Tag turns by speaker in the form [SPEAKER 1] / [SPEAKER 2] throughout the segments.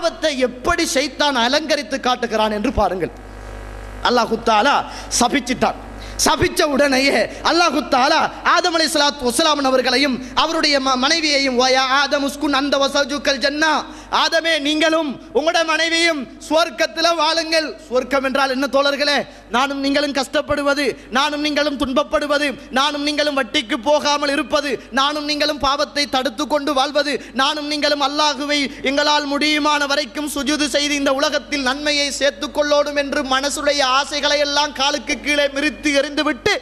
[SPEAKER 1] பாவத்தை எப்படி ஷைத்தான் அலங்கரித்து காட்டுகிறான் என்று பாருங்கள் அல்லாஹு தாலா சபிச்சிட்டான் சபிச்ச உடனேயே அல்லாஹு தாலா ஆதம் அலை சலாத் வசலாமன் அவர்களையும் அவருடைய ம- மனைவியையும் வயா ஆதம் உஸ்குன் அந்த வசஜுக்கல் ஜன்னா ஆதமே நீங்களும் உங்களோட மனைவியும் சுவர்க்கத்தில் வாழுங்கள் சுவர்க்கம் என்றால் என்ன தோழர்களே நானும் நீங்களும் கஷ்டப்படுவது நானும் நீங்களும் துன்பப்படுவது நானும் நீங்களும் வட்டிக்கு போகாமல் இருப்பது நானும் நீங்களும் பாவத்தை தடுத்து கொண்டு வாழ்வது நானும் நீங்களும் அல்லாஹுவை எங்களால் முடியுமான வரைக்கும் சுஜுது செய்து இந்த உலகத்தில் நன்மையை சேர்த்துக் கொள்ளோடும் என்று மனசுடைய ஆசைகளை எல்லாம் காலுக்கு கீழே மிரித்து எறிந்துவிட்டு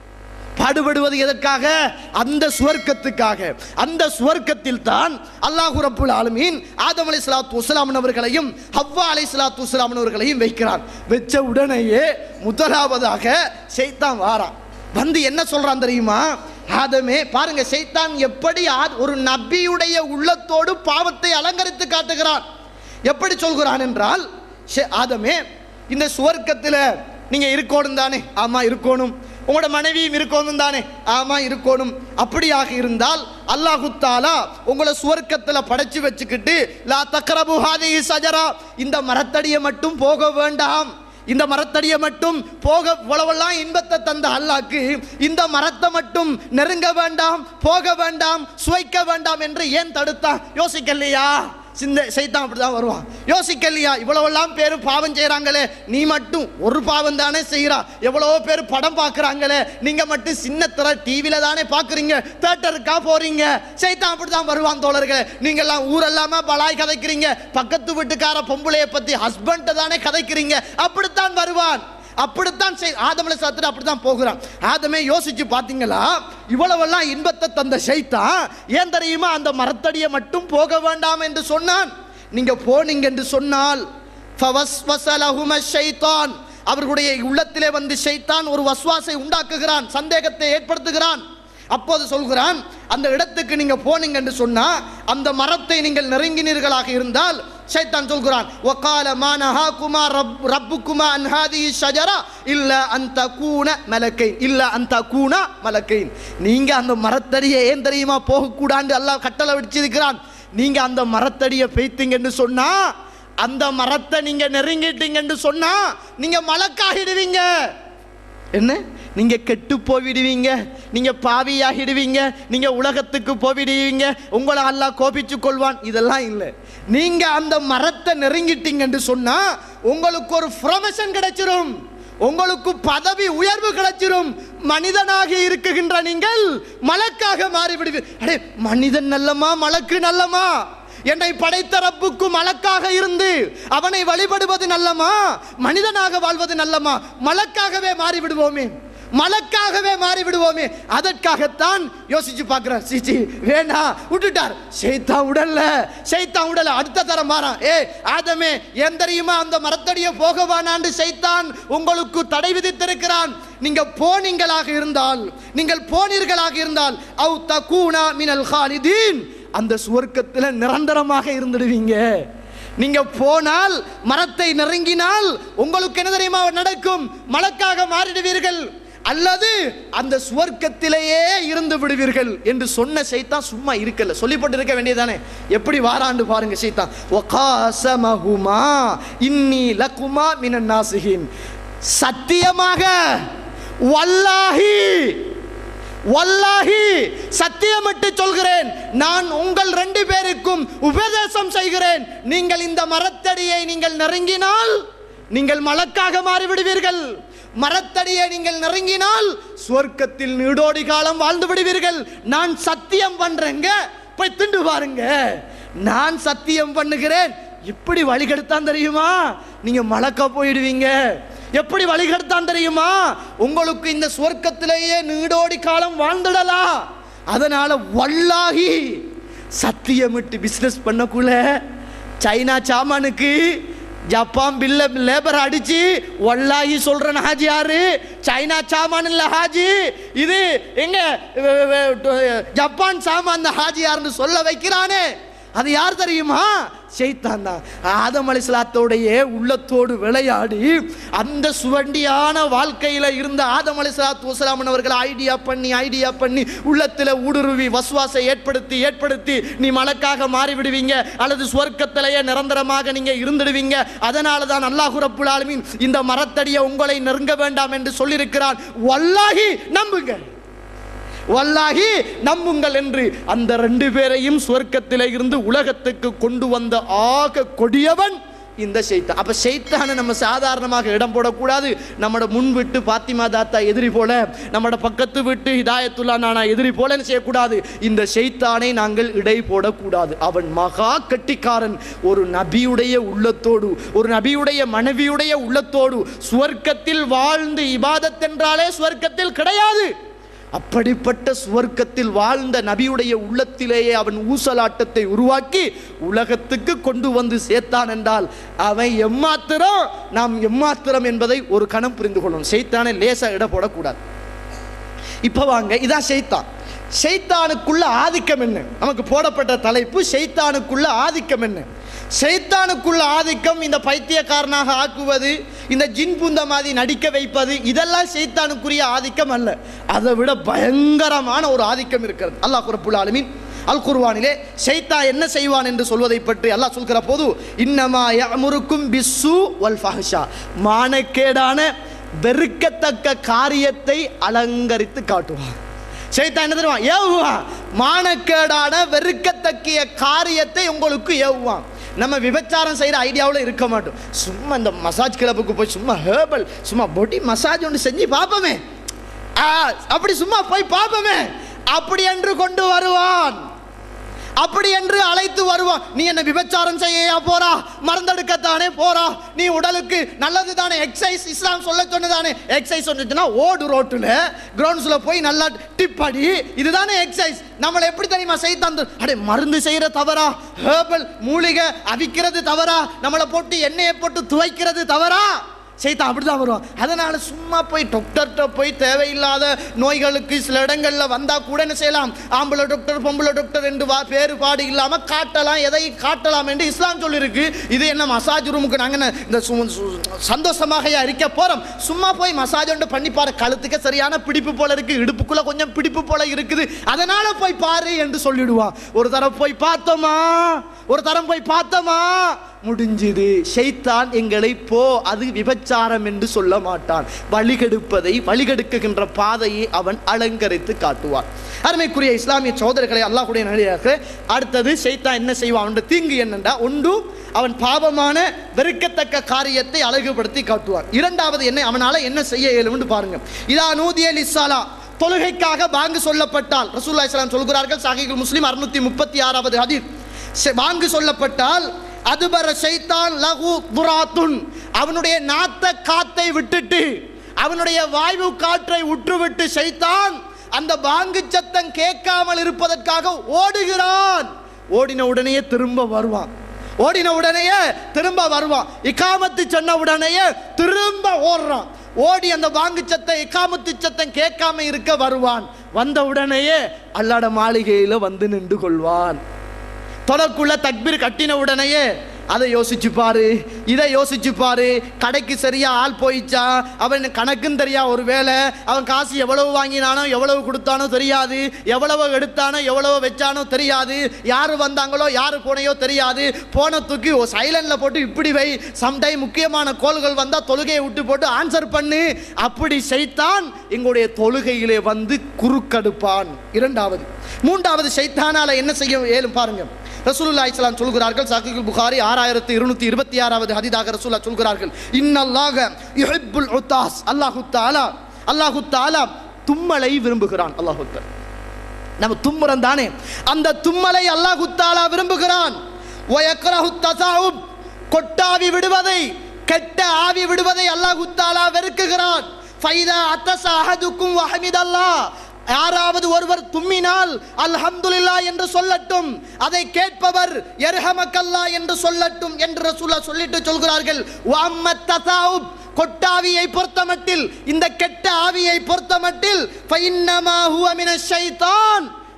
[SPEAKER 1] பாடுபடுவது எதற்காக அந்த சுவர்க்கத்துக்காக அந்த சுவர்க்கத்தில் தான் அல்லாஹு ரப்புல் ஆலமீன் ஆதம் அலை சலாத்து வசலாமன் அவர்களையும் ஹவ்வா அலை சலாத்து வசலாமன் அவர்களையும் வைக்கிறான் வச்ச உடனேயே முதலாவதாக செய்தான் வாரான் வந்து என்ன சொல்றான் தெரியுமா ஆதமே பாருங்க சைத்தான் எப்படி ஆத்- ஒரு நபியுடைய உள்ளத்தோடு பாவத்தை அலங்கரித்து காட்டுகிறான் எப்படி சொல்கிறான் என்றால் ஷே- ஆதமே இந்த சுவர்க்கத்தில் நீங்க இருக்கணும் தானே ஆமா இருக்கணும் உங்களோட மனைவியும் இருக்கணும் தானே ஆமா இருக்கணும் அப்படியாக இருந்தால் அல்லாஹு தாலா உங்களை சுவர்க்கத்துல படைச்சு வச்சுக்கிட்டு லா தக்ரபு ஹாதிஹி ஷஜரா இந்த மரத்தடியை மட்டும் போக வேண்டாம் இந்த மரத்தடியை மட்டும் போக இவ்வளவெல்லாம் இன்பத்தை தந்த அல்லாக்கு இந்த மரத்தை மட்டும் நெருங்க வேண்டாம் போக வேண்டாம் சுவைக்க வேண்டாம் என்று ஏன் தடுத்தான் யோசிக்கலையா சிந்த சைத்தான் அப்படிதான் வருவான் யோசிக்கலையா இவ்வளவெல்லாம் பேர் பாவம் செய்றாங்களே நீ மட்டும் ஒரு பாவம் தானே செய்கிறா எவ்வளவோ பேர் படம் பார்க்குறாங்களே நீங்க மட்டும் சின்ன திரை டிவியில தானே பார்க்குறீங்க தேட்டருக்கா போறீங்க சைத்தான் அப்படிதான் வருவான் தோழர்களே நீங்க எல்லாம் ஊரெல்லாம பலாய் கதைக்கிறீங்க பக்கத்து வீட்டுக்கார பொம்பளைய பத்தி ஹஸ்பண்ட தானே கதைக்கிறீங்க அப்படித்தான் வருவான் அப்படித்தான் செய் ஆதமலை சாத்திட்டு அப்படித்தான் போகிறான் ஆதமே யோசிச்சு பார்த்தீங்களா இவ்வளவெல்லாம் இன்பத்தை தந்த ஷைத்தான் ஏன் தெரியுமா அந்த மரத்தடியை மட்டும் போக வேண்டாம் என்று சொன்னான் நீங்க போனீங்க என்று சொன்னால் ஃபவஸ்வஸலஹும ஷைத்தான் அவர்களுடைய உள்ளத்திலே வந்து ஷைத்தான் ஒரு வஸ்வாசை உண்டாக்குகிறான் சந்தேகத்தை ஏற்படுத்துகிறான் அப்போது சொல்கிறான் அந்த இடத்துக்கு நீங்க போனீங்க என்று சொன்னா அந்த மரத்தை நீங்கள் நெருங்கினீர்களாக இருந்தால் ஷைத்தான் சொல்கிறான் வகால மா நஹாகுமா ரப் ரப்புக்குமா அன் ஹாதிஹி ஷஜரா இல்ல அந்த கூன மலக்கைன் இல்ல அந்த கூனா மலக்கைன் நீங்க அந்த மரத்தடியை ஏன் தெரியுமா போகக்கூடாது அல்லாஹ் கட்டளை விடிச்சிருக்கிறான் நீங்க அந்த மரத்தடியை பெய்த்தீங்கன்னு சொன்னா அந்த மரத்தை நீங்க நெருங்கிட்டீங்கன்னு சொன்னா நீங்க மலக்காகிடுவீங்க என்ன நீங்க கெட்டு போய்விடுவீங்க நீங்க பாவியாகிடுவீங்க நீங்க உலகத்துக்கு போய்விடுவீங்க உங்களை அல்லாஹ் கோபிச்சு கொள்வான் இதெல்லாம் இல்லை நீங்க அந்த மரத்தை நெருங்கிட்டீங்கன்னு சொன்னா உங்களுக்கு ஒரு ப்ரொமோஷன் கிடைச்சிரும் உங்களுக்கு பதவி உயர்வு கிடைச்சிரும் மனிதனாக இருக்குகின்ற நீங்கள் மலக்காக மாறிவிடுவீர் அடே மனிதன் நல்லமா மலக்கு நல்லமா என்னை படைத்த ரப்புக்கு மலக்காக இருந்து அவனை வழிபடுவது நல்லமா மனிதனாக வாழ்வது நல்லமா மலக்காகவே மாறி விடுவோமே மலக்காகவே மாறி விடுவோமே அதற்காகத்தான் யோசிச்சு பார்க்கிறார் சீச்சி வேணா விட்டுட்டார் ஷைத்தா உடல்ல ஷைத்தா உடல்ல அடுத்த தரம் மாறான் ஏ ஆதமே ஏன் தெரியுமா அந்த மரத்தடிய போக வேணாண்டு ஷைத்தான் உங்களுக்கு தடை விதித்திருக்கிறான் நீங்க போனீங்களாக இருந்தால் நீங்கள் போனீர்களாக இருந்தால் அவு தகூனா மினல் ஹாலிதீன் அந்த சுவர்க்கத்தில் நிரந்தரமாக இருந்துடுவீங்க நீங்க போனால் மரத்தை நெருங்கினால் உங்களுக்கு என்ன தெரியுமா நடக்கும் மலக்காக மாறிடுவீர்கள் அல்லது அந்த சுவர்க்கத்திலேயே இருந்து விடுவீர்கள் என்று சொன்ன சைத்தான் சும்மா இருக்கல சொல்லிப்பட்டு இருக்க வேண்டியதானே எப்படி வாராண்டு பாருங்க சைத்தான் ஒகாசமஹுமா இன்னி லகுமா மினன் நாசிகின் சத்தியமாக வல்லாஹி வல்லாஹி சத்தியமிட்டு சொல்கிறேன் நான் உங்கள் ரெண்டு பேருக்கும் உபதேசம் செய்கிறேன் நீங்கள் இந்த மரத்தடியை நீங்கள் நெருங்கினால் நீங்கள் மலக்காக மாறிவிடுவீர்கள் மரத்தடியை நீங்கள் நெருங்கினால் சுவர்க்கத்தில் நீடோடி காலம் வாழ்ந்து விடுவீர்கள் நான் சத்தியம் பண்றேங்க போய் திண்டு பாருங்க நான் சத்தியம் பண்ணுகிறேன் இப்படி வழிகெடுத்தான் தெரியுமா நீங்க மலக்க போயிடுவீங்க எப்படி வழிகெடுத்தான் தெரியுமா உங்களுக்கு இந்த சுவர்க்கத்திலேயே நீடோடி காலம் வாழ்ந்துடலாம் அதனால வல்லாகி சத்தியமிட்டு பிசினஸ் பண்ணக்குள்ள சைனா சாமானுக்கு ஜப்பான் பில்ல லேபர் அடிச்சு வல்லாகி சொல்றேன் ஹாஜி யாரு சைனா சாமான் இல்ல ஹாஜி இது எங்க வெ- வெ- வெ- ஜப்பான் சாமான் அந்த ஹாஜி யாருன்னு சொல்ல வைக்கிறானே அது யார் தெரியுமா ஷைத்தான் தான் ஆதம் அலிஸ்லாத்தோடைய உள்ளத்தோடு விளையாடி அந்த சுவண்டியான வாழ்க்கையில இருந்த ஆதம் அலிஸ்லாத்து வசலாமன் அவர்கள் ஐடியா பண்ணி ஐடியா பண்ணி உள்ளத்துல ஊடுருவி வசுவாசை ஏற்படுத்தி ஏற்படுத்தி நீ மலக்காக மாறி விடுவீங்க அல்லது சுவர்க்கத்திலேயே நிரந்தரமாக நீங்க இருந்துடுவீங்க அதனால தான் அல்லாஹு ரப்புல் ஆலமீன் இந்த மரத்தடியை உங்களை நெருங்க வேண்டாம் என்று சொல்லியிருக்கிறான் வல்லாஹி நம்புங்க வல்லாஹி நம்புங்கள் என்று அந்த ரெண்டு பேரையும் சுவர்க்கத்திலே இருந்து உலகத்துக்கு கொண்டு வந்த ஆக கொடியவன் இந்த ஷைத்தான் அப்ப ஷைத்தானை நம்ம சாதாரணமாக இடம் போடக்கூடாது நம்மட முன் விட்டு பாத்திமா தாத்தா எதிரி போல நம்மட பக்கத்து விட்டு ஹிதாயத்துல்லா நானா எதிரி போலன்னு செய்யக்கூடாது இந்த ஷைத்தானை நாங்கள் இடை போடக்கூடாது அவன் மகா கட்டிக்காரன் ஒரு நபியுடைய உள்ளத்தோடு ஒரு நபியுடைய மனைவியுடைய உள்ளத்தோடு சுவர்க்கத்தில் வாழ்ந்து இபாதத் என்றாலே சுவர்க்கத்தில் கிடையாது அப்படிப்பட்ட சுவர்க்கத்தில் வாழ்ந்த நபியுடைய உள்ளத்திலேயே அவன் ஊசலாட்டத்தை உருவாக்கி உலகத்துக்கு கொண்டு வந்து சேர்த்தான் என்றால் அவன் எம்மாத்திரம் நாம் எம்மாத்திரம் என்பதை ஒரு கணம் புரிந்து கொள்ளணும் செய்தானே லேசா இட போடக்கூடாது இப்ப வாங்க இதான் ஷைத்தான் ஷைத்தானுக்குள்ள ஆதிக்கம் என்ன நமக்கு போடப்பட்ட தலைப்பு ஷைத்தானுக்குள்ள ஆதிக்கம் என்ன ஷைத்தானுக்குள்ள ஆதிக்கம் இந்த பைத்தியக்காரனாக ஆக்குவது இந்த ஜின் புந்த மாதிரி நடிக்க வைப்பது இதெல்லாம் ஷைத்தானுக்குரிய ஆதிக்கம் அல்ல அதை விட பயங்கரமான ஒரு ஆதிக்கம் இருக்கிறது அல்லாஹ் குரப்புல் ஆலமீன் அல் குர்வானிலே ஷைத்தா என்ன செய்வான் என்று சொல்வதை பற்றி அல்லாஹ் சொல்கிற போது இன்னமா யமுருக்கும் பிஸ்ஸு வல் ஃபஹ்ஷா மானக்கேடான வெறுக்கத்தக்க காரியத்தை அலங்கரித்து காட்டுவான் சைத்தான் என்ன தெரியுமா ஏவுவான் மானக்கேடான வெறுக்கத்தக்கிய காரியத்தை உங்களுக்கு ஏவுவான் நம்ம விபச்சாரம் செய்கிற ஐடியாவில் இருக்க மாட்டோம் சும்மா இந்த மசாஜ் கிளப்புக்கு போய் சும்மா ஹேர்பல் சும்மா பொடி மசாஜ் ஒன்று செஞ்சு பார்ப்போமே ஆ, அப்படி சும்மா போய் பார்ப்போமே அப்படி என்று கொண்டு வருவான் அப்படி என்று அழைத்து வருவான் நீ என்ன விபச்சாரம் செய்ய போறா மறந்தெடுக்கத்தானே போறா நீ உடலுக்கு நல்லது தானே எக்ஸசைஸ் இஸ்லாம் சொல்ல சொன்னதானே எக்ஸசைஸ் சொன்னுச்சுன்னா ஓடு ரோட்டுல கிரவுண்ட்ஸ்ல போய் நல்லா டிப் அடி இதுதானே எக்ஸசைஸ் நம்மளை எப்படி தெரியுமா செய்து தந்து அடே மருந்து செய்யற தவறா ஹேர்பல் மூலிகை அவிக்கிறது தவறா நம்மளை போட்டு எண்ணெயை போட்டு துவைக்கிறது தவறா சைத்தான் அப்படிதான் வருவான் அதனால சும்மா போய் டாக்டர்கிட்ட போய் தேவையில்லாத நோய்களுக்கு சில இடங்கள்ல வந்தா கூட என்ன செய்யலாம் ஆம்பளை டாக்டர் பொம்பளை டாக்டர் என்று வா வேறுபாடு இல்லாம காட்டலாம் எதை காட்டலாம் என்று இஸ்லாம் சொல்லியிருக்கு இது என்ன மசாஜ் ரூமுக்கு நாங்க என்ன இந்த சு- சு- சந்தோஷமாக இருக்க போறோம் சும்மா போய் மசாஜ் ஒன்று பண்ணி பாரு கழுத்துக்கு சரியான பிடிப்பு போல இருக்கு இடுப்புக்குள்ள கொஞ்சம் பிடிப்பு போல இருக்குது அதனால போய் பாரு என்று சொல்லிடுவான் ஒரு தரம் போய் பார்த்தோமா ஒரு தரம் போய் பார்த்தோமா முடிஞ்சுது ஷைத்தான் எங்களை போ அது விபச்சாரம் என்று சொல்ல மாட்டான் வழிகெடுப்பதை வழிகெடுக்குகின்ற பாதையை அவன் அலங்கரித்து காட்டுவான் அருமைக்குரிய இஸ்லாமிய சோதரர்களை அல்லாஹ்வுடைய நடிகாக அடுத்தது ஷைத்தான் என்ன செய்வான் அவனுடைய தீங்கு என்னண்டா ஒன்று அவன் பாவமான வெறுக்கத்தக்க காரியத்தை அழகுபடுத்தி காட்டுவான் இரண்டாவது என்ன அவனால என்ன செய்ய இயலும்னு பாருங்க இதா நூதியல் இஸ்ஸாலா தொழுகைக்காக பாங்கு சொல்லப்பட்டால் ரசூலுல்லாஹி ஸல்லல்லாஹு அலைஹி சொல்கிறார்கள் சஹீஹுல் முஸ்லிம் அறுநூத்தி முப்பத்தி ஆறாவது ஹதீஸ் செ- பாங்கு சொல்லப்பட்டால் அதுபர ஷைத்தான் லகு துராத்துன் அவனுடைய நாத்த காத்தை விட்டுட்டு அவனுடைய வாயு காற்றை உற்றுவிட்டு ஷைத்தான் அந்த பாங்கு சத்தம் கேட்காமல் இருப்பதற்காக ஓடுகிறான் ஓடின உடனேயே திரும்ப வருவான் ஓடின உடனேயே திரும்ப வருவான் இக்காமத்து சொன்ன உடனேயே திரும்ப ஓடுறான் ஓடி அந்த வாங்கு சத்தம் இக்காமத்து சத்தம் கேட்காம இருக்க வருவான் வந்த உடனேயே அல்லாட மாளிகையில வந்து நின்று கொள்வான் தொடக்குள்ள தக்பீர் கட்டின உடனேயே அதை யோசிச்சு பாரு இதை யோசிச்சு பாரு கடைக்கு சரியா ஆள் போயிச்சா அவன் கணக்குன்னு தெரியா ஒரு வேலை அவன் காசு எவ்வளவு வாங்கினானோ எவ்வளவு கொடுத்தானோ தெரியாது எவ்வளவு எடுத்தானோ எவ்வளவு வச்சானோ தெரியாது யார் வந்தாங்களோ யார் போனையோ தெரியாது போன தூக்கி சைலண்ட்ல போட்டு இப்படி வை சம்டைம் முக்கியமான கோள்கள் வந்தா தொழுகையை விட்டு போட்டு ஆன்சர் பண்ணு அப்படி செய்தான் எங்களுடைய தொழுகையிலே வந்து குறுக்கடுப்பான் இரண்டாவது மூன்றாவது சைத்தானால என்ன செய்ய இயலும் பாருங்க ரசூலுல்லாஹி ஸல்லல்லாஹு சொல்கிறார்கள் சஹீஹுல் புகாரி ஆறாயிரத்து இருநூத்தி இருபத்தி ஆறாவது ஹதீதாக ரசூலுல்லாஹ் சொல்கிறார்கள் இன்னல்லாக யுஹிப்புல் உத்தாஸ் அல்லாஹு தஆலா அல்லாஹு தஆலா தும்மலை விரும்புகிறான் அல்லாஹு தஆலா நம்ம தும்முறோம் தானே அந்த தும்மலை அல்லாஹு தஆலா விரும்புகிறான் வயக்ரஹு தசாவுப் கொட்டாவி விடுவதை கெட்ட ஆவி விடுவதை அல்லாஹு தஆலா வெறுக்குகிறான் ஃபைதா அத்தஸ அஹதுக்கும் வஹமிதல்லாஹ் யாராவது ஒருவர் தும்மினால் அல்ஹம்துலில்லா என்று சொல்லட்டும் அதை கேட்பவர் எர்ஹமக்கல்லா என்று சொல்லட்டும் என்று ரசூலா சொல்லிட்டு சொல்கிறார்கள் வஅம்மத் தசாவுப் கொட்டாவியை பொறுத்தமட்டில் இந்த கெட்ட ஆவியை பொறுத்தமட்டில் ஃபைன்னமா ஹுவ மினஷ் ஷைத்தான்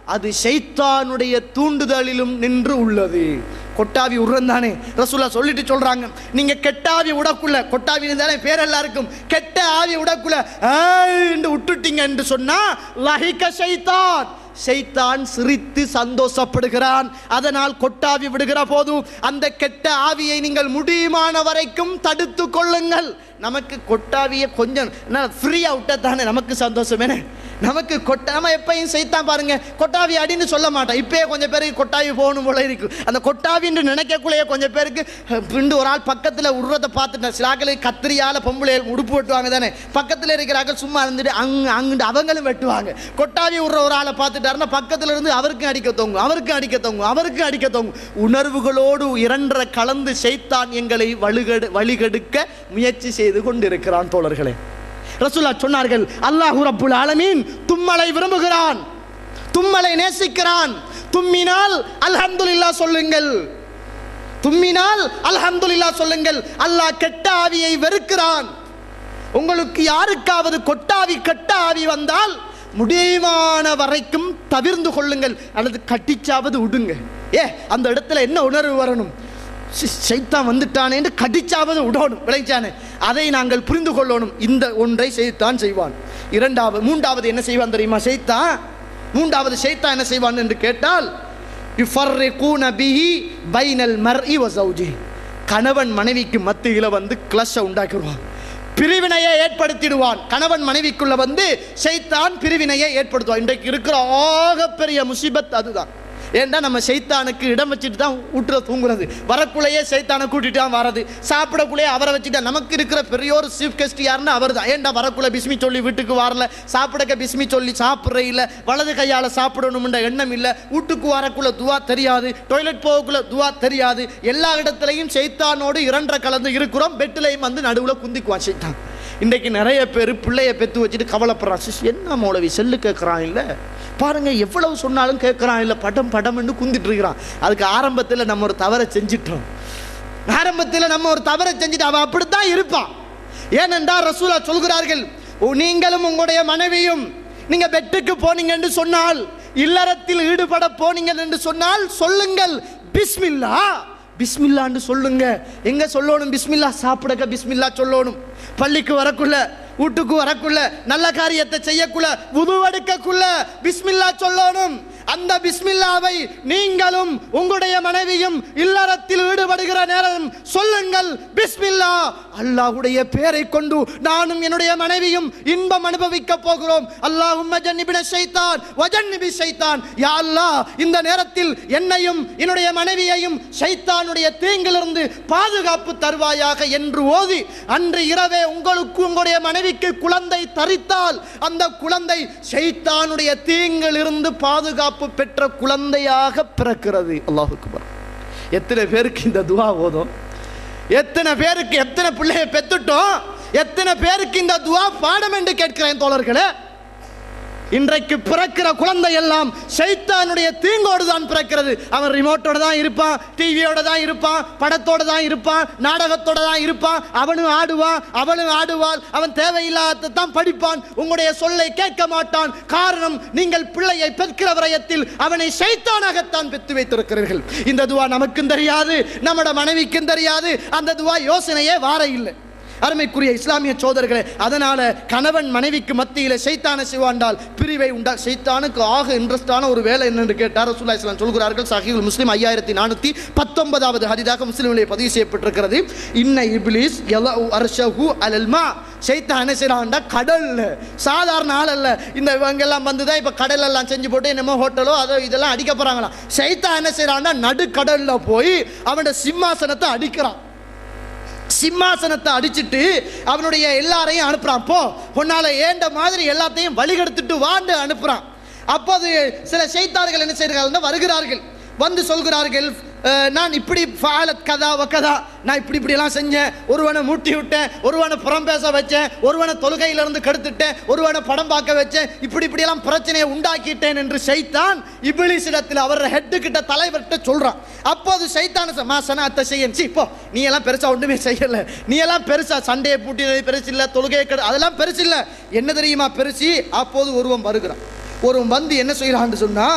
[SPEAKER 1] அது ஷைத்தானுடைய தூண்டுதலிலும் நின்று உள்ளது கொட்டாவி உருந்தானே ரசூலா சொல்லிட்டு சொல்றாங்க நீங்க கெட்டாவி விடக்குள்ள கொட்டாவி தானே பேர் எல்லாருக்கும் கெட்ட ஆவி விடக்குள்ள என்று விட்டுட்டீங்க என்று சொன்னா லஹிக ஷைத்தான் ஷைத்தான் சிரித்து சந்தோஷப்படுகிறான் அதனால் கொட்டாவி விடுகிற போது அந்த கெட்ட ஆவியை நீங்கள் முடியுமான வரைக்கும் தடுத்து கொள்ளுங்கள் நமக்கு கொட்டாவியை கொஞ்சம் ஃப்ரீயாக விட்டா தானே நமக்கு சந்தோஷமேனே நமக்கு கொட்ட நம்ம எப்பயும் செய்தான் பாருங்க கொட்டாவி அடின்னு சொல்ல மாட்டோம் இப்பயே கொஞ்சம் பேருக்கு கொட்டாவி போகணும் போல இருக்கு அந்த கொட்டாவின்னு நினைக்கக்குள்ளேயே கொஞ்சம் பேருக்கு அஹ், பிண்டு ஒரு ஆள் பக்கத்தில் உருவத்தை பார்த்துட்டேன் சிலாக்களுக்கு கத்திரியால் பொம்பளை உடுப்பு வெட்டுவாங்க தானே பக்கத்தில் இருக்கிறாங்க சும்மா இருந்துட்டு அங்க அங்கிட்டு அவங்களும் வெட்டுவாங்க கொட்டாவி விடுற ஒரு ஆளை பார்த்துட்டாருன்னா பக்கத்தில் இருந்து அவருக்கும் அடிக்க தொங்கும் அவருக்கும் அடிக்க தொங்கும் அவருக்கும் அடிக்க தொங்கும் உணர்வுகளோடு இரண்டரை கலந்து செய்தான் எங்களை வழிகெடு வழிகெடுக்க முயற்சி செய்து கொண்டிருக்கிறான் தோழர்களே ரசூலா சொன்னார்கள் அல்லாஹு ரப்புல் ஆலமீன் தும்மலை விரும்புகிறான் தும்மலை நேசிக்கிறான் தும்மினால் அல்ஹம்துலில்லாஹ் சொல்லுங்கள் தும்மினால் அல்ஹம்துலில்லாஹ் சொல்லுங்கள் அல்லாஹ் கெட்ட ஆவியை வெறுக்கிறான் உங்களுக்கு யாருக்காவது கொட்டாவி கெட்ட ஆவி வந்தால் முடியுமான வரைக்கும் தவிர்ந்து கொள்ளுங்கள் அல்லது கட்டிச்சாவது விடுங்க ஏ அந்த இடத்துல என்ன உணர்வு வரணும் சி- சைத்தான் வந்துட்டானேன்னு கடிச்சாவது விடணும் விளைச்சானே அதை நாங்கள் புரிந்து கொள்ளணும் இந்த ஒன்றை செய்தான் செய்வான் இரண்டாவது மூன்றாவது என்ன செய்வான் தெரியுமா செய்தான் மூன்றாவது செய்தான் என்ன செய்வான் என்று கேட்டால் யுஃபர்ரிகூன பிஹி பைனல் மர்இ வ ஜௌஜி கணவன் மனைவிக்கு மத்தியில் வந்து கிளஷை உண்டாக்கிடுவான் பிரிவினையை ஏற்படுத்திடுவான் கணவன் மனைவிக்குள்ள வந்து ஷைத்தான் பிரிவினையை ஏற்படுத்துவான் இன்றைக்கு இருக்கிற ஆகப்பெரிய முசிபத் அதுதான் ஏன்டா நம்ம சைத்தானுக்கு இடம் வச்சுட்டு தான் வீட்டுல தூங்குறது வரக்குள்ளேயே சைத்தானை கூட்டிட்டு தான் வரது சாப்பிடக்குள்ளேயே அவரை வச்சுட்டா நமக்கு இருக்கிற பெரிய ஒரு சீஃப் கெஸ்ட் யாருன்னா அவர் தான் ஏன்டா வரக்குள்ள பிஸ்மி சொல்லி வீட்டுக்கு வரல சாப்பிடக்க பிஸ்மி சொல்லி சாப்பிட்ற இல்லை வலது கையால் சாப்பிடணும்ன்ற எண்ணம் இல்லை வீட்டுக்கு வரக்குள்ள துவா தெரியாது டாய்லெட் போகக்குள்ள துவா தெரியாது எல்லா இடத்துலையும் சைத்தானோடு இரண்டரை கலந்து இருக்கிறோம் பெட்டிலையும் வந்து நடுவில் குந்திக்குவான் சைத்தான் இன்றைக்கு நிறைய பேர் பிள்ளைய பெத்து வச்சுட்டு கவலைப்படுறான் சிஸ் என்ன மௌலவி செல்லு கேட்குறான் இல்லை பாருங்க எவ்வளவு சொன்னாலும் கேட்குறான் இல்லை படம் படம்னு குந்திட்டு இருக்கிறான் அதுக்கு ஆரம்பத்தில் நம்ம ஒரு தவறை செஞ்சிட்டோம் ஆரம்பத்தில் நம்ம ஒரு தவறை செஞ்சுட்டு அவன் அப்படித்தான் இருப்பான் ஏனென்றால் ரசூலா சொல்கிறார்கள் "ஓ, நீங்களும் உங்களுடைய மனைவியும் நீங்க பெட்டுக்கு போனீங்க என்று சொன்னால் இல்லறத்தில் ஈடுபட போனீங்க என்று சொன்னால் சொல்லுங்கள் பிஸ்மில்லா பிஸ்மில்லான்னு சொல்லுங்க எங்க சொல்லணும் பிஸ்மில்லா சாப்பிடக்க பிஸ்மில்லா சொல்லணும் பள்ளிக்கு வரக்குள்ள வீட்டுக்கு வரக்குள்ள நல்ல காரியத்தை செய்யக்குள்ள உதுவெடுக்கக்குள்ள பிஸ்மில்லா சொல்லணும் அந்த பிஸ்மில்லாவை நீங்களும் உங்களுடைய மனைவியும் இல்லறத்தில் ஈடுபடுகிற நேரம் சொல்லுங்கள் பிஸ்மில்லா அல்லாஹ்வுடைய பேரை கொண்டு நானும் என்னுடைய மனைவியும் இன்பம் அனுபவிக்க போகிறோம் அல்லாஹும் ஜன்னிபின ஷைத்தான் வஜன்னிபி ஷைத்தான் யா அல்லாஹ் இந்த நேரத்தில் என்னையும் என்னுடைய மனைவியையும் ஷைத்தானுடைய தீங்கிலிருந்து பாதுகாப்பு தருவாயாக என்று ஓதி அன்று இரவே உங்களுக்கு உங்களுடைய மனைவிக்கு குழந்தை தரித்தால் அந்த குழந்தை ஷைத்தானுடைய தீங்கிலிருந்து பாதுகாப்பு பெற்ற குழந்தையாக பிறக்கிறது அல்லாஹ் அக்பர் எத்தனை பேருக்கு இந்த துவா ஓதும் எத்தனை பேருக்கு எத்தனை பிள்ளைய பெத்துட்டோம் எத்தனை பேருக்கு இந்த துவா பாடம் என்று கேட்கிறேன் தோழர்களே இன்றைக்கு பிறக்கிற குழந்தை எல்லாம் சைத்தானுடைய தீங்கோடு தான் பிறக்கிறது அவன் ரிமோட்டோட தான் இருப்பான் டிவியோட தான் இருப்பான் படத்தோட தான் இருப்பான் நாடகத்தோட தான் இருப்பான் அவனும் ஆடுவான் அவனும் ஆடுவாள் அவன் தேவையில்லாத தான் படிப்பான் உங்களுடைய சொல்லை கேட்க மாட்டான் காரணம் நீங்கள் பிள்ளையை பெற்கிற விரயத்தில் அவனை சைத்தானாகத்தான் பெற்று வைத்திருக்கிறீர்கள் இந்த துவா நமக்கும் தெரியாது நம்மட மனைவிக்கும் தெரியாது அந்த துவா யோசனையே வார இல்லை அருமைக்குரிய இஸ்லாமிய சோதர்களே அதனால கணவன் மனைவிக்கு மத்தியில் சைத்தான செய்வாண்டால் பிரிவை உண்டா சைத்தானுக்கு ஆக இன்ட்ரெஸ்டான ஒரு வேலை என்னென்று கேட்டார் ரசூல்லா இஸ்லாம் சொல்கிறார்கள் சஹீல் முஸ்லிம் ஐயாயிரத்தி நானூற்றி பத்தொன்பதாவது ஹரிதாக முஸ்லிமிலே பதிவு செய்யப்பட்டிருக்கிறது இன்ன இப்லீஸ் எல அரசஹு அலல்மா சைத்தான் என்ன செய்யறான்டா கடல்ல சாதாரண ஆள் அல்ல இந்த இவங்க எல்லாம் வந்து தான் இப்போ கடல் எல்லாம் செஞ்சு போட்டு என்னமோ ஹோட்டலோ அதோ இதெல்லாம் அடிக்க போறாங்களாம் சைத்தான் என்ன செய்யறான்டா நடுக்கடல்ல போய் அவனோட சிம்மாசனத்தை அடிக்கிறான் சிம்மாசனத்தை அடிச்சிட்டு அவனுடைய எல்லாரையும் அனுப்புறான் போ உன்னால ஏண்ட மாதிரி எல்லாத்தையும் வழிகெடுத்துட்டு வாண்டு அனுப்புறான் அப்போது சில செய்தார்கள் என்ன செய்கிறார்கள் வருகிறார்கள் வந்து சொல்கிறார்கள் அஹ், நான் இப்படி ஃபாலத் கதா வக்கதா நான் இப்படி இப்படியெல்லாம் செஞ்சேன் ஒருவனை மூட்டி விட்டேன் ஒருவனை புறம் பேச வச்சேன் ஒருவனை தொழுகையிலிருந்து கெடுத்துட்டேன் ஒருவனை படம் பார்க்க வச்சேன் இப்படி இப்படியெல்லாம் பிரச்சனையை உண்டாக்கிட்டேன் என்று சைத்தான் இபிலிசிடத்தில் அவர் ஹெட்டு கிட்ட தலைவர்கிட்ட சொல்றான் அப்போது சைத்தான மாசனா அத்தை செய்யன் சி போ நீ எல்லாம் பெருசா ஒன்றுமே செய்யல நீ எல்லாம் பெருசா சண்டையை பூட்டினது பெருசு இல்லை தொழுகையை கெடு அதெல்லாம் பெருசு இல்லை என்ன தெரியுமா பெருசு அப்போது ஒருவன் வருகிறான் ஒரு வந்து என்ன செய்யறான்னு சொன்னா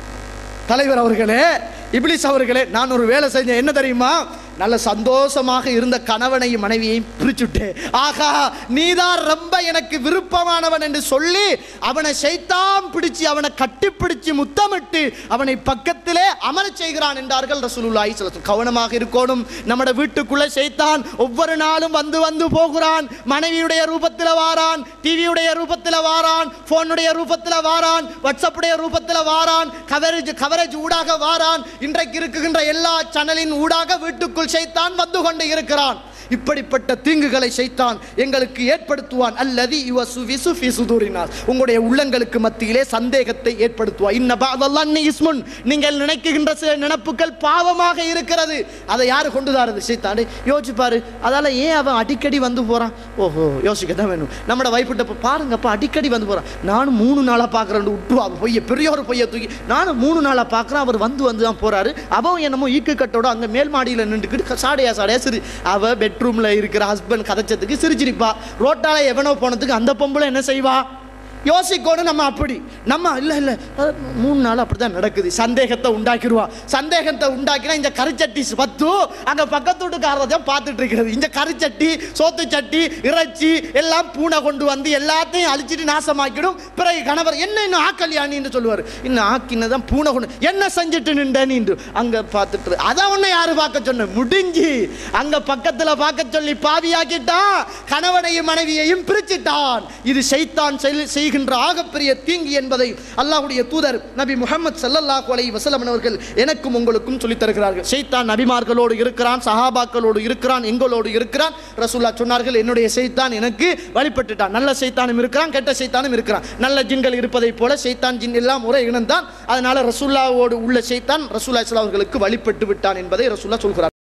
[SPEAKER 1] தலைவர் அவர்களே இப்லிஸ் அவர்களே நான் ஒரு வேலை செஞ்சேன் என்ன தெரியுமா நல்ல சந்தோஷமாக இருந்த கணவனையும் மனைவியையும் பிரிச்சுட்டு ஆகா நீதான் ரொம்ப எனக்கு விருப்பமானவன் என்று சொல்லி அவனை சைத்தான் பிடிச்சு அவனை கட்டிப்பிடிச்சு முத்தமிட்டு அவனை பக்கத்திலே அமரச் செய்கிறான் என்றார்கள் ரசூலுல்லாஹி ஸல்லல்லாஹு அலைஹி வஸல்லம். கவனமாக இருக்கணும் நம்மட வீட்டுக்குள்ள சைத்தான் ஒவ்வொரு நாளும் வந்து வந்து போகிறான் மனைவியுடைய ரூபத்தில் வாரான் டிவியுடைய ரூபத்தில் வாரான் போனுடைய ரூபத்தில் வாரான் வாட்ஸ்அப்புடைய ரூபத்தில் வாரான் கவரேஜ் கவரேஜ் ஊடாக வாரான் இன்றைக்கு இருக்குகின்ற எல்லா சேனலின் ஊடாக வீட்டுக்குள் சைத்தான் வந்து கொண்டு இருக்கிறான் இப்படிப்பட்ட தீங்குகளை சைத்தான் எங்களுக்கு ஏற்படுத்துவான் அல்லது யுவசுவிசு ஃபி சுதூரினார் உங்களுடைய உள்ளங்களுக்கு மத்தியிலே சந்தேகத்தை ஏற்படுத்துவான் இன்ன பாதல்லான்னி இஸ்முன் நீங்கள் நினைக்குகின்ற சில நினப்புகள் பாவமாக இருக்கிறது அதை யாரு கொண்டு தாரது சைத்தான் யோசிச்சு பாரு அதால ஏன் அவன் அடிக்கடி வந்து போறான் ஓஹோ யோசிக்க தான் வேணும் நம்மட வைப்பிட்ட இப்ப பாருங்கப்பா அடிக்கடி வந்து போறான் நானும் மூணு நாளா பார்க்கறேன் விட்டுருவா பொய்ய பெரிய ஒரு பொய்ய தூக்கி நானும் மூணு நாளா பார்க்கறேன் அவர் வந்து வந்து தான் போறாரு அவன் என்னமோ ஈக்கு கட்டோட அங்க மேல் மாடியில நின்றுக்கிட்டு சாடையா சாடையா சிரி அவ பெட்ரூம்ல இருக்கிற ஹஸ்பண்ட் கதைச்சதுக்கு சிரிச்சிருப்பா ரோட்டால எவனோ போனதுக்கு அந்த பொம்பளை என்ன செய்வா யோசிக்கணும் நம்ம அப்படி நம்ம இல்லை இல்லை மூணு நாள் அப்படி தான் நடக்குது சந்தேகத்தை உண்டாக்கிடுவா சந்தேகத்தை உண்டாக்கினா இந்த கரிச்சட்டி பத்து அங்கே பக்கத்து வீட்டுக்காரரை தான் பார்த்துட்டு இருக்கிறது இந்த கரிச்சட்டி சோத்து சட்டி இறைச்சி எல்லாம் பூனை கொண்டு வந்து எல்லாத்தையும் அழிச்சிட்டு நாசமாக்கிடும் பிறகு கணவர் என்ன இன்னும் ஆக்கல்யாணின்னு சொல்லுவார் இன்னும் ஆக்கின தான் பூனை கொண்டு என்ன செஞ்சுட்டு நின்றேன்னு அங்கே பார்த்துட்டு அதை ஒன்று யாரு பார்க்க சொன்ன முடிஞ்சு அங்கே பக்கத்தில் பார்க்க சொல்லி பாவியாக்கிட்டான் கணவனையும் மனைவியையும் பிரிச்சிட்டான் இது செய்தான் செய்கின்ற ஆகப்பெரிய தீங்கு என்பதை அல்லாஹ்வுடைய தூதர் நபி முஹம்மது ஸல்லல்லாஹு அலைஹி வஸல்லம் அவர்கள் எனக்கும் உங்களுக்கும் சொல்லித் தருகிறார்கள் ஷைத்தான் நபிமார்களோடு இருக்கிறான் சஹாபாக்களோடு இருக்கிறான் எங்களோடு இருக்கிறான் ரசூல்லா சொன்னார்கள் என்னுடைய ஷைத்தான் எனக்கு வழிபட்டுட்டான் நல்ல ஷைத்தானும் இருக்கிறான் கெட்ட ஷைத்தானும் இருக்கிறான் நல்ல ஜின்கள் இருப்பதைப் போல ஷைத்தான் ஜின் எல்லாம் ஒரே இனம்தான் அதனால ரசூல்லாவோடு உள்ள ஷைத்தான் ரசூல்லா ஸல்லல்லாஹு அலைஹி அவர்களுக்கு வழிபட்டு விட்டான் என்பதை ரசூல்லா சொல்கிறார்